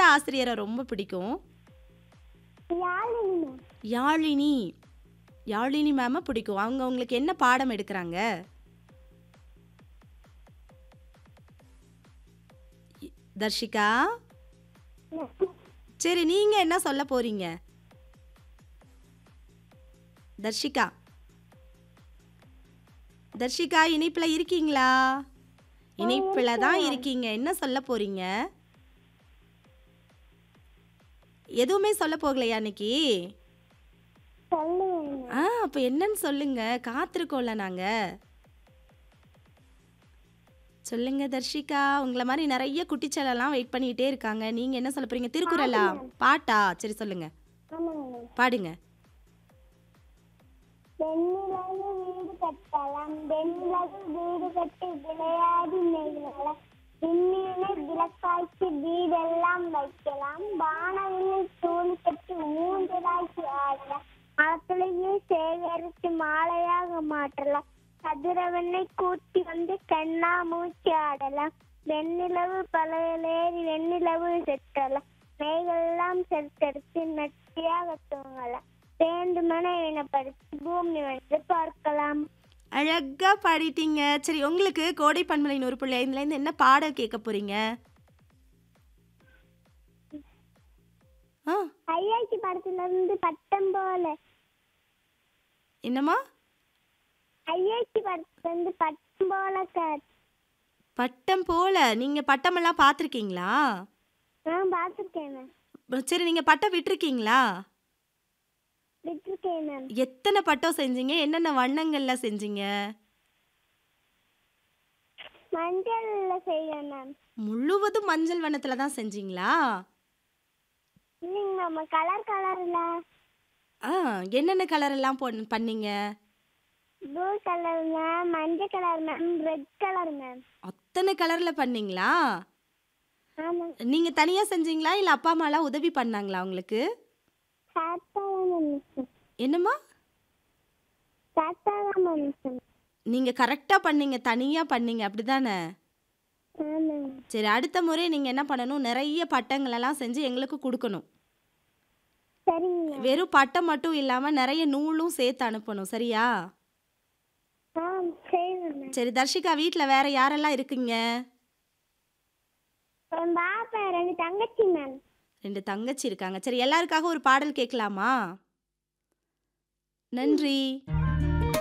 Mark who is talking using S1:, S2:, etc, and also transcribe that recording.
S1: ஆசிரியரை ரொம்ப பிடிக்கும்
S2: யாழினி மேம்
S1: யாழினி யாழினி மேமை பிடிக்கும் அவங்க உங்களுக்கு என்ன பாடம் எடுக்கிறாங்க இ- தர்ஷிகா சரி நீங்க என்ன சொல்ல போறீங்க தர்ஷிகா தர்ஷிகா இணைப்புல இருக்கீங்களா இணைப்புல தான் இருக்கீங்க என்ன சொல்ல போறீங்க எதுவுமே சொல்ல போகலையா அன்னைக்கு
S2: சொல்லுவேன் மேம்.
S1: ஆ அப்ப என்னன்னு சொல்லுங்க காத்திருக்கோம்ல நாங்க சொல்லுங்க தர்ஷிகா உங்களை மாதிரி நிறைய குட்டிச்சலெல்லாம் வெயிட் பண்ணிட்டே இருக்காங்க நீங்க என்ன சொல்ல போறீங்க திருக்குறளா பாட்டா சரி சொல்லுங்க
S2: ஆமாங்க மேம்
S1: பாடுங்க
S2: வெண்ணிலவு வீடு கட்டலாம் வெண்ணிலவு வீடு கட்டி விளையாடி நெய்யலாம் விண்மீனை விளக்காய்ச்சி வீடெல்லாம் வைக்கலாம் வானவில்லை தூணி கட்டி ஊஞ்சலாக்கி ஆடலாம் மரத்திலேயே சேகரித்து மாலையாக மாற்றலாம் கதிரவனை கூட்டி வந்து கண்ணா மூச்சு ஆடலாம் வெண்ணிலவு பழையலேறி வெண்ணிலவு செட்டலாம் மேகெல்லாம் செலுத்தெடுத்து நட்டியாக தூங்கலாம் வேண்டுமென இனப்படுத்தி பூமி வந்து பார்க்கலாம்
S1: அழகா பாடிட்டீங்க சரி உங்களுக்கு கோடை பண்பலை நூறு புள்ளி ஐந்துல இருந்து என்ன பாடல் கேட்க போறீங்க ஆ
S2: ஐயாச்சி படத்துல இருந்து பட்டம் போல
S1: என்னம்மா
S2: ஐயாச்சி படத்துல இருந்து பட்டம் போல கார்
S1: பட்டம் போல நீங்க பட்டமெல்லாம் பார்த்துருக்கீங்களா
S2: நான் பார்த்துருக்கேன் மேம்
S1: சரி நீங்க பட்டம் விட்டுருக்கீங்களா
S2: விட்டுருக்கேன் மேம்
S1: எத்தனை பட்டம் செஞ்சீங்க என்னென்ன வண்ணங்கள்ல செஞ்சீங்க
S2: மஞ்சள்ல செய்வேன் மேம்
S1: முழுவதும் மஞ்சள் வண்ணத்துல தான் செஞ்சீங்களா
S2: இல்லைங்க மேம் கலர் கலர்ல
S1: ஆ என்னென்ன கலர் எல்லாம் பொன் பண்ணீங்க
S2: ப்ளூ கலர் மேம் மஞ்சள் colour ma'am red colour ma'am
S1: அத்தனை கலர்ல பண்ணீங்களா
S2: ஆமாம்
S1: நீங்க தனியா செஞ்சீங்களா இல்ல அப்பா அம்மாலாம் உதவி பண்ணாங்களா உங்களுக்கு
S2: தாத்தா தான் மேம்
S1: என்னம்மா
S2: தாத்தா தான் மேம்
S1: நீங்க கரெக்டா பண்ணீங்க தனியா பண்ணீங்க அப்படிதானே
S2: ஆமாம்
S1: சரி அடுத்த முறை நீங்க என்ன பண்ணணும் நிறைய பட்டங்கள் எல்லாம் செஞ்சு எங்களுக்கு கொடுக்கணும்
S2: சரிங்க மேம்
S1: வெறும் பட்டம் மட்டும் இல்லாம நிறைய நூலும் சேர்த்து அனுப்பணும் சரியா
S2: ஆ சரிங்க மேம்
S1: சரி தர்ஷிகா வீட்ல வேற யாரெல்லாம் இருக்கீங்க
S2: என் பாப்பா ரெண்டு தங்கச்சி மேம்
S1: ரெண்டு தங்கச்சி இருக்காங்க சரி எல்லாருக்காக ஒரு பாடல் கேட்கலாமா நன்றி